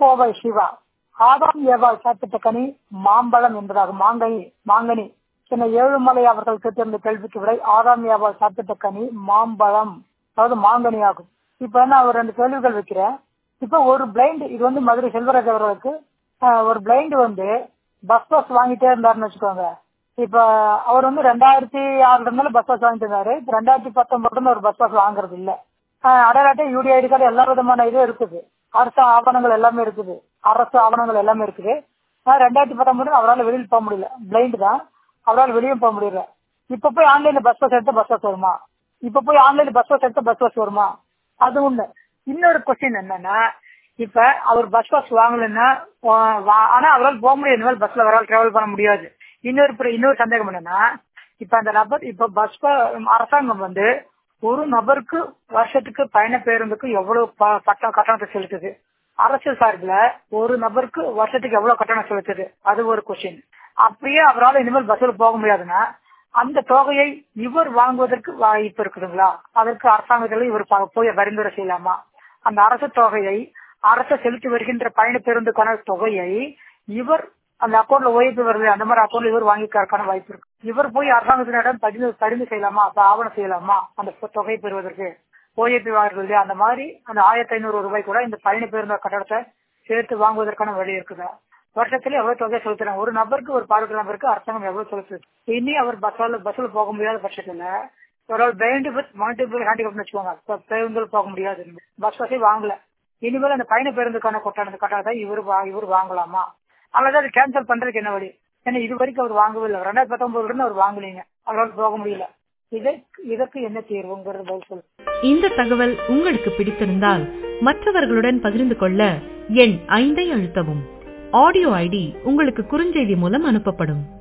கோவை சிவா ஆதாம் ஏவாள் சாப்பிட்ட கனி மாம்பழம் என்பதாகும் மாங்கனி மாங்கனி சின்ன ஏழுமலை அவர்கள் கேட்டிருந்த கேள்விக்கு விடை ஆதாம் ஏவாள் சாப்பிட்ட கனி மாம்பழம் அதாவது மாங்கனி ஆகும் இப்ப நான் ஒரு ரெண்டு கேள்விகள் வைக்கிறேன் இப்ப ஒரு பிளைண்ட் இது வந்து மதுரை செல்வராஜ் அவர்களுக்கு ஆஹ், ஒரு பிளைண்ட் வந்து பஸ் பாஸ் வாங்கிட்டே இருந்தாருன்னு வச்சுக்கோங்க இப்ப அவர் வந்து ரெண்டாயிரத்தி ஆறுல இருந்தாலும் பஸ் பாஸ் வாங்கிட்டு இருந்தாரு இப்ப ரெண்டாயிரத்தி பத்தொன்பதுல இருந்து ஒரு பஸ் பாஸ் வாங்குறது இல்ல ஆஹ், அடையாள அட்டை யூடி ஐடி கார்டு எல்லா விதமான இதுவும் இருக்குது அரசு ஆவணங்கள் எல்லாமே இருக்குது அரசு ஆவணங்கள் எல்லாமே இருக்குது ஆனா ரெண்டாயிரத்தி பத்தொன்பது அவரால் வெளியில் போக முடியல பிளைண்ட் தான் அவரால் வெளியும் போக முடியல இப்ப போய் ஆன்லைன்ல பஸ் பாஸ் எடுத்து பஸ் பாஸ் வருமா இப்ப போய் ஆன்லைன்ல பஸ் பாஸ் எடுத்து பஸ் பாஸ் வருமா அது ஒண்ணு இன்னொரு கொஸ்டின் என்னன்னா இப்ப அவர் பஸ் பாஸ் வாங்கலன்னா வா- வா- ஆனா அவரால் போக முடியாது இனிமேல் பஸ்ல அவரால் டிராவல் பண்ண முடியாது இன்னொரு பிர- இன்னொரு சந்தேகம் என்னன்னா இப்ப அந்த நபர் இப்ப பஸ் அரசாங்கம் வந்து ஒரு நபருக்கு வருஷத்துக்கு பயண பேருந்துக்கு எவ்வளவு ப- கட்டணம் கட்டணத்தை செலுத்துது அரசு சார்பில் ஒரு நபருக்கு வருஷத்துக்கு எவ்வளவு கட்டணம் செலுத்துது அது ஒரு கொஸ்டின் அப்படியே அவரால் இனிமேல் பஸ்ல போக முடியாதுன்னா அந்த தொகையை இவர் வாங்குவதற்கு வாய்ப்பு இருக்குதுங்களா அதற்கு அரசாங்கத்தில் இவர் ப- போய் பரிந்துரை செய்யலாமா அந்த அரசு தொகையை அரசு செலுத்தி வருகின்ற பயண பேருந்துக்கான தொகையை இவர் அந்த அக்கௌண்ட்ல ஓய்வு வருது அந்த மாதிரி அக்கௌண்ட்ல இவர் வாங்கிக்கிறதுக்கான வாய்ப்பு இருக்கு இவர் போய் அரசாங்கத்தினிடம் பதிவு பதிவு செய்யலாமா அப்ப ஆவணம் செய்யலாமா அந்த தொகை பெறுவதற்கு ஓஏபி வாங்குறது இல்லையா அந்த மாதிரி அந்த ஆயிரத்தி ஐநூறு ரூபாய் கூட இந்த பயண பேருந்து கட்டணத்தை சேர்த்து வாங்குவதற்கான வழி இருக்குதா வருஷத்துல எவ்வளவு தொகை செலுத்துறாங்க ஒரு நபருக்கு ஒரு பார்வையற்ற நபருக்கு அரசாங்கம் எவ்வளவு செலுத்துது இனி அவர் பஸ்ல பஸ்ல போக முடியாத பட்சத்துல ஒரு பிளைண்ட் வித் மல்டிபிள் ஹேண்டிகப்னு வச்சுக்கோங்க இப்ப பேருந்தில் போக முடியாது பஸ் வசதி வாங்கல இனிமேல் அந்த பயண பேருந்துக்கான கொட்டான கட்டணத்தை இவர் வா- இவர் வாங்கலாமா அல்லது அது கேன்சல் பண்றதுக்கு என்ன வழி ஏன்னா இது வரைக்கும் அவர் வாங்கவே இல்லை ரெண்டாயிரத்தி பத்தொன்பதுல இருந்து அவர் வாங்கலீங்க அவரால் போக முடியல இதற்கு இதற்கு என்ன தீர்வுங்கிறது பதில் சொல்லு இந்த தகவல் உங்களுக்கு பிடித்திருந்தால் மற்றவர்களுடன் பகிர்ந்து கொள்ள எண் ஐந்தை அழுத்தவும் ஆடியோ ஐடி உங்களுக்கு குறுஞ்செய்தி மூலம் அனுப்பப்படும்